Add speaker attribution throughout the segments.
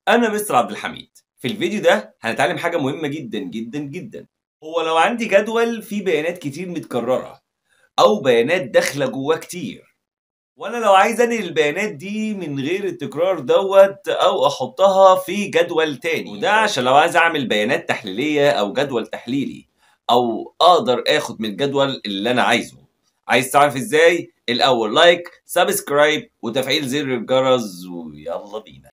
Speaker 1: أنا مستر عبد الحميد في الفيديو ده هنتعلم حاجة مهمة جدا جدا جدا هو لو عندي جدول فيه بيانات كتير متكررة أو بيانات داخلة جواه كتير وأنا لو عايز أنقل البيانات دي من غير التكرار دوت أو أحطها في جدول تاني وده عشان لو عايز أعمل بيانات تحليلية أو جدول تحليلي أو أقدر آخد من الجدول اللي أنا عايزه عايز تعرف إزاي؟ الأول لايك سبسكرايب وتفعيل زر الجرس ويلا بينا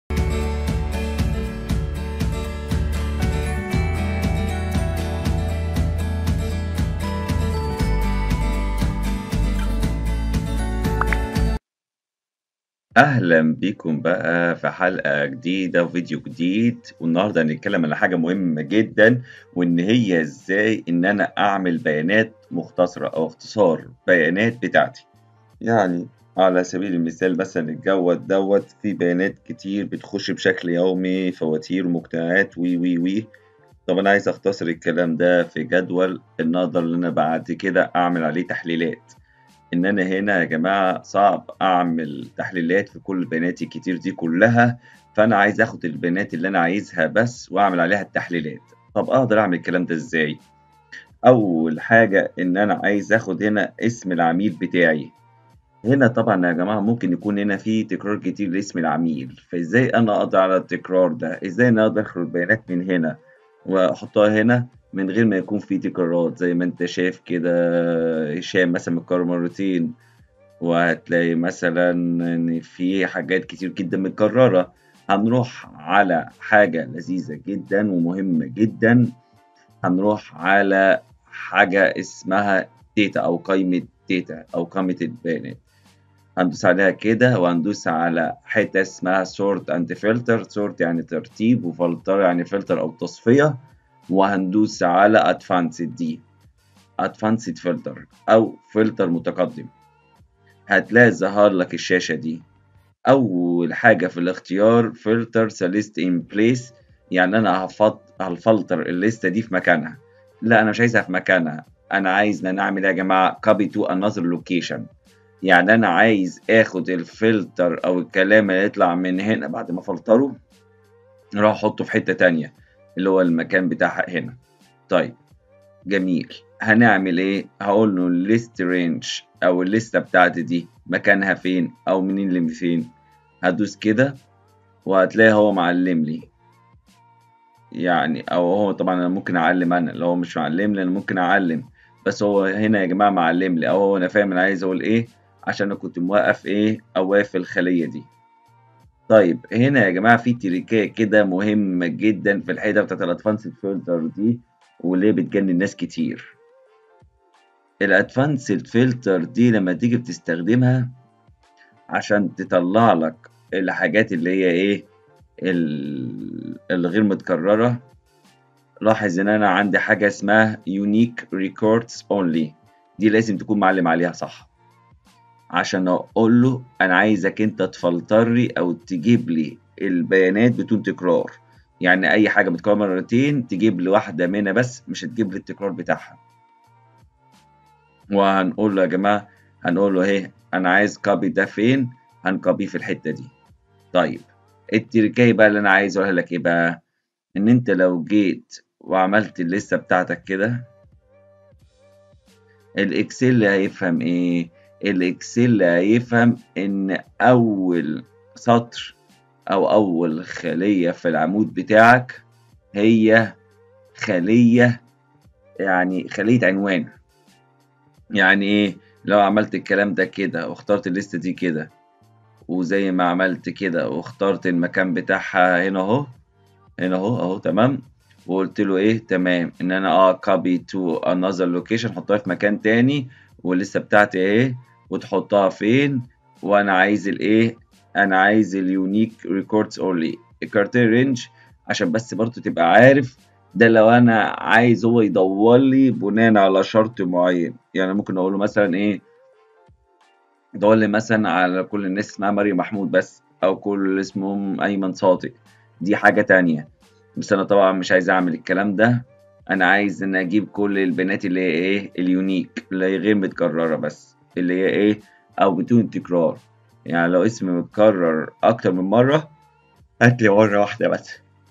Speaker 2: أهلا بيكم بقى في حلقة جديدة وفيديو جديد والنهاردة هنتكلم على حاجة مهمة جدا وإن هي إزاي إن أنا أعمل بيانات مختصرة أو اختصار بيانات بتاعتي يعني على سبيل المثال مثلا الجود دوت في بيانات كتير بتخش بشكل يومي فواتير ومجتمعات وي وي وي طب أنا عايز أختصر الكلام ده في جدول إن أقدر إن أنا بعد كده أعمل عليه تحليلات ان انا هنا يا جماعه صعب اعمل تحليلات في كل البيانات الكتير دي كلها فانا عايز اخد البيانات اللي انا عايزها بس واعمل عليها التحليلات طب اقدر اعمل الكلام ده ازاي اول حاجه ان انا عايز اخد هنا اسم العميل بتاعي هنا طبعا يا جماعه ممكن يكون هنا في تكرار كتير لاسم العميل فازاي انا اقدر على التكرار ده ازاي انا اقدر اخد البيانات من هنا واحطها هنا من غير ما يكون في تكرارات زي ما انت شايف كده هشام مثلا متكرر مرتين وهتلاقي مثلا ان في حاجات كتير جدا متكررة هنروح على حاجة لذيذة جدا ومهمة جدا هنروح على حاجة اسمها داتا أو قائمة داتا أو قائمة البيانات هندوس عليها كده وهندوس على حتة اسمها sort and filter sort يعني ترتيب وفلتر يعني فلتر أو تصفية وهندوس على advanced دي advanced filter أو فلتر متقدم هتلاقي ظهر لك الشاشة دي أول حاجة في الاختيار filter list in place يعني أنا هفلتر الليستة دي في مكانها لا أنا مش عايزها في مكانها أنا عايز إن أنا أعمل يا جماعة copy to another location يعني أنا عايز آخد الفلتر أو الكلام اللي يطلع من هنا بعد ما فلتره أروح أحطه في حتة تانية اللي هو المكان بتاعها هنا طيب جميل هنعمل ايه هقول له الليست رينج او الليسته بتاعتي دي مكانها فين او منين لفين هدوس كده وهتلاقي هو معلم لي يعني او هو طبعا انا ممكن اعلم انا لو هو مش معلم لي انا ممكن اعلم بس هو هنا يا جماعه معلم لي او هو انا فاهم انا عايز اقول ايه عشان انا كنت موقف ايه اواقف الخليه دي طيب هنا يا جماعة في تريكاية كده مهمة جدا في الحتة بتاعت الادفانسد فلتر دي وليه بتجنن ناس كتير الادفانسد فلتر دي لما تيجي بتستخدمها عشان تطلع لك الحاجات اللي هي ايه الغير متكررة لاحظ ان انا عندي حاجة اسمها unique records only دي لازم تكون معلم عليها صح عشان اقول له انا عايزك انت تفلتر لي او تجيب لي البيانات بدون تكرار يعني اي حاجه متكرره مرتين تجيب لي واحده منها بس مش هتجيب لي التكرار بتاعها وهنقول له يا جماعه هنقول له اهي انا عايز كوبي ده فين هنكوبيه في الحته دي طيب التركايه بقى اللي انا عايز اقولها لك ايه بقى ان انت لو جيت وعملت الليسته بتاعتك كده الاكسل هيفهم ايه الاكسل هيفهم ان اول سطر او اول خلية في العمود بتاعك هي خلية يعني خلية عنوان يعني ايه لو عملت الكلام ده كده واخترت الليست دي كده وزي ما عملت كده واخترت المكان بتاعها هنا اهو هنا اهو اهو تمام وقلت له ايه تمام ان انا اه copy to another location حطها في مكان تاني واللسه بتاعتي ايه وتحطها فين وانا عايز الايه انا عايز اليونيك ريكوردز اونلي الكارتير رينج عشان بس برضه تبقى عارف ده لو انا عايز هو يدور لي بناء على شرط معين يعني ممكن اقول له مثلا ايه دور لي مثلا على كل الناس اسمها مريم محمود بس او كل اللي اسمهم ايمن صادق دي حاجه تانية بس انا طبعا مش عايز اعمل الكلام ده انا عايز ان اجيب كل البيانات اللي هي ايه اليونيك اللي هي غير متكرره بس اللي هي ايه او بدون تكرار يعني لو اسم متكرر اكتر من مره هات لي مرة واحدة بس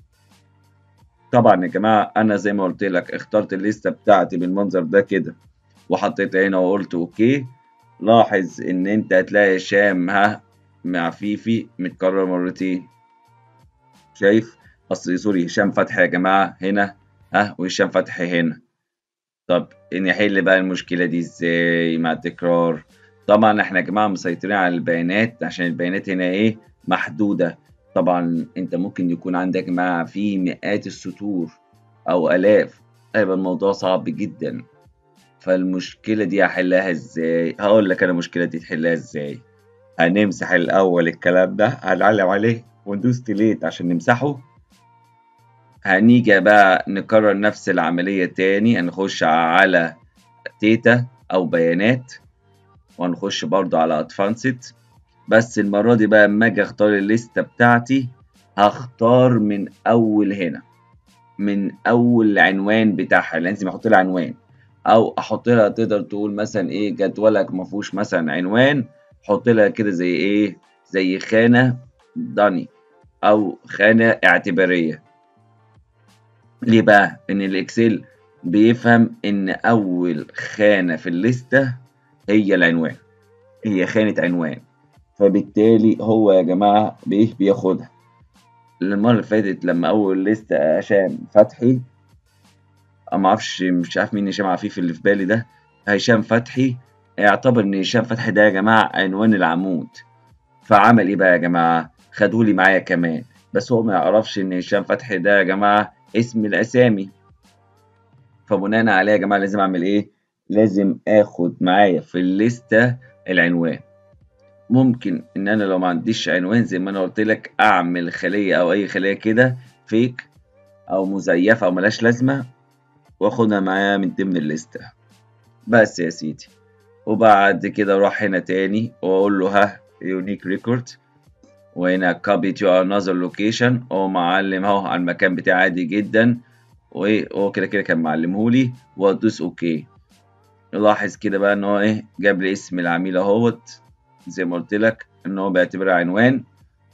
Speaker 2: طبعا يا جماعة أنا زي ما قلت لك اخترت الليستة بتاعتي بالمنظر ده كده وحطيتها هنا وقلت أوكي لاحظ إن أنت هتلاقي هشام ها مع فيفي متكرر مرتين شايف أصل سوري هشام فتحي يا جماعة هنا ها وهشام فتحي هنا طب نحل بقى المشكلة دي ازاي مع التكرار طبعا احنا يا جماعة مسيطرين على البيانات عشان البيانات هنا ايه محدودة طبعا انت ممكن يكون عندك يا جماعة في مئات السطور او الاف هيبقى الموضوع صعب جدا فالمشكلة دي هحلها ازاي هقول لك انا المشكلة دي تحلها ازاي هنمسح الاول الكلام ده هنعلم عليه وندوس ديليت عشان نمسحه هنيجي بقى نكرر نفس العملية تاني هنخش على تيتا أو بيانات وهنخش برضو على أدفانسد بس المرة دي بقى أما أجي أختار الليستة بتاعتي هختار من أول هنا من أول عنوان بتاعها لازم أحط لها عنوان أو أحط لها تقدر تقول مثلا إيه جدولك مفهوش مثلا عنوان حط لها كده زي إيه زي خانة داني أو خانة اعتبارية ليه بقى؟ إن الإكسل بيفهم إن أول خانة في الليستة هي العنوان هي خانة عنوان فبالتالي هو يا جماعة بإيه بياخدها المرة اللي فاتت لما أول ليستة هشام فتحي ما أعرفش مش عارف مين هشام عفيف اللي في بالي ده هشام فتحي اعتبر إن هشام فتحي ده يا جماعة عنوان العمود فعمل إيه بقى يا جماعة؟ خدولي معايا كمان بس هو ما يعرفش إن هشام فتحي ده يا جماعة اسم الأسامي فبناء عليه يا جماعة لازم أعمل إيه؟ لازم آخد معايا في الليستة العنوان ممكن إن أنا لو ما عنديش عنوان زي ما أنا قلت لك أعمل خلية أو أي خلية كده فيك أو مزيفة أو ملهاش لازمة وآخدها معايا من ضمن الليستة بس يا سيدي وبعد كده أروح هنا تاني وأقول له ها يونيك ريكورد وهنا copy to another location هو معلم اهو على المكان بتاعي عادي جدا وهو كده كده كان معلمهولي وادوس اوكي لاحظ كده بقى ان هو ايه جاب لي اسم العميل اهوت زي ما قلت لك ان هو بيعتبرها عنوان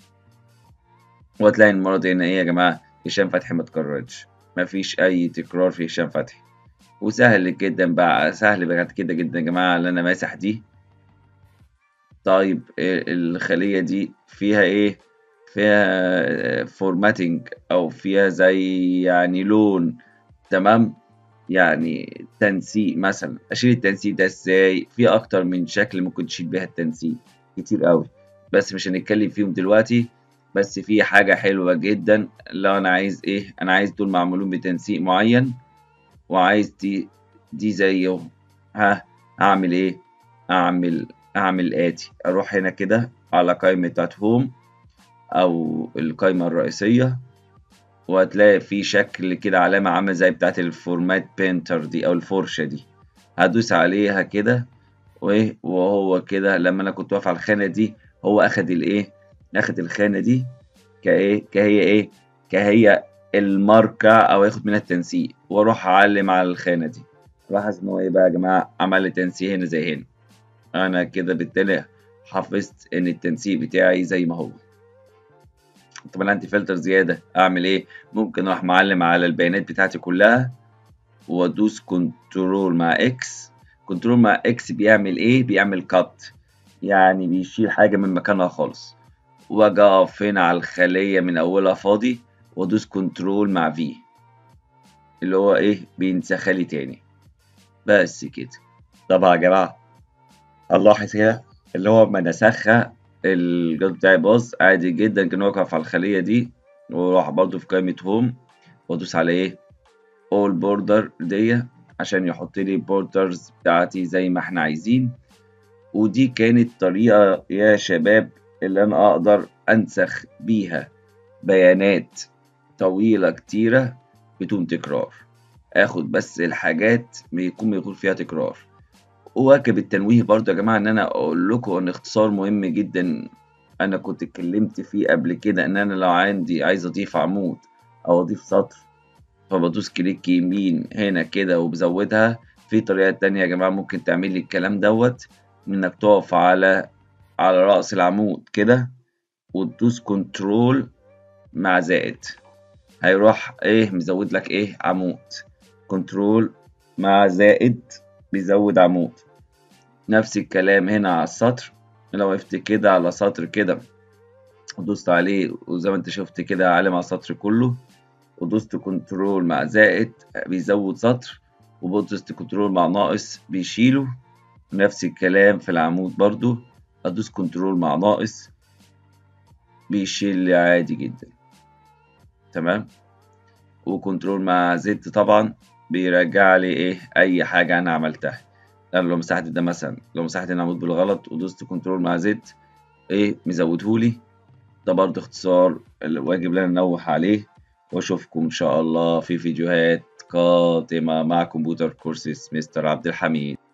Speaker 2: وهتلاقي المرة دي هنا ايه يا جماعة هشام فتحي ما اتكررتش مفيش اي تكرار في هشام فتحي وسهل جدا بقى سهل بقى كده جدا يا جماعة اللي انا ماسح دي طيب الخلية دي فيها ايه فيها فورماتنج او فيها زي يعني لون تمام يعني تنسيق مثلا اشيل التنسيق ده ازاي في اكتر من شكل ممكن تشيل بيها التنسيق كتير قوي بس مش هنتكلم فيهم دلوقتي بس في حاجة حلوة جدا لو انا عايز ايه انا عايز دول معمولين بتنسيق معين وعايز دي دي زيه ها اعمل ايه اعمل اعمل اتي اروح هنا كده على قائمة بتاعت هوم او القائمة الرئيسية وهتلاقي في شكل كده علامة عاملة زي بتاعت الفورمات بينتر دي او الفرشة دي هدوس عليها كده وايه وهو كده لما انا كنت واقف على الخانة دي هو اخد الايه اخد الخانة دي كايه كهي ايه كهي الماركة او ياخد منها التنسيق واروح اعلم على الخانة دي لاحظ ان هو ايه بقى يا جماعة عمل لي تنسيق هنا زي هنا انا كده بالتالي حفظت ان التنسيق بتاعي زي ما هو طب انا عندي فلتر زياده اعمل ايه ممكن اروح معلم على البيانات بتاعتي كلها وادوس كنترول مع اكس كنترول مع اكس بيعمل ايه بيعمل كات يعني بيشيل حاجه من مكانها خالص واجي اقف هنا على الخليه من اولها فاضي وادوس كنترول مع في اللي هو ايه بينسخها لي تاني بس كده طبعا يا جماعه هنلاحظ هنا اللي هو ما نسخها الجهاز بتاعي باظ عادي جدا كان واقف على الخلية دي واروح برضو في قائمة هوم وادوس على ايه all border دي عشان يحط لي بوردرز بتاعتي زي ما احنا عايزين ودي كانت طريقة يا شباب اللي انا اقدر انسخ بيها بيانات طويلة كتيرة بدون تكرار اخد بس الحاجات بيكون بيكون فيها تكرار وواجب التنويه برضه يا جماعة إن أنا أقول لكم إن اختصار مهم جدا أنا كنت اتكلمت فيه قبل كده إن أنا لو عندي عايز أضيف عمود أو أضيف سطر فبدوس كليك يمين هنا كده وبزودها في طريقة تانية يا جماعة ممكن تعمل لي الكلام دوت إنك تقف على على رأس العمود كده وتدوس كنترول مع زائد هيروح ايه مزود لك ايه عمود كنترول مع زائد بيزود عمود نفس الكلام هنا على السطر لو وقفت كده على سطر كده ودوست عليه وزي ما انت شفت كده علم على السطر كله ودوست كنترول مع زائد بيزود سطر ودوست كنترول مع ناقص بيشيله نفس الكلام في العمود برضو ادوس كنترول مع ناقص بيشيل لي عادي جدا تمام وكنترول مع زد طبعا بيرجع لي ايه اي حاجه انا عملتها يعني لو مسحت ده مثلا لو مسحت العمود بالغلط ودوست كنترول مع زد ايه مزودهولي ده برضه اختصار الواجب اللي انا ننوه عليه واشوفكم ان شاء الله في فيديوهات قادمه مع كمبيوتر كورسز مستر عبد الحميد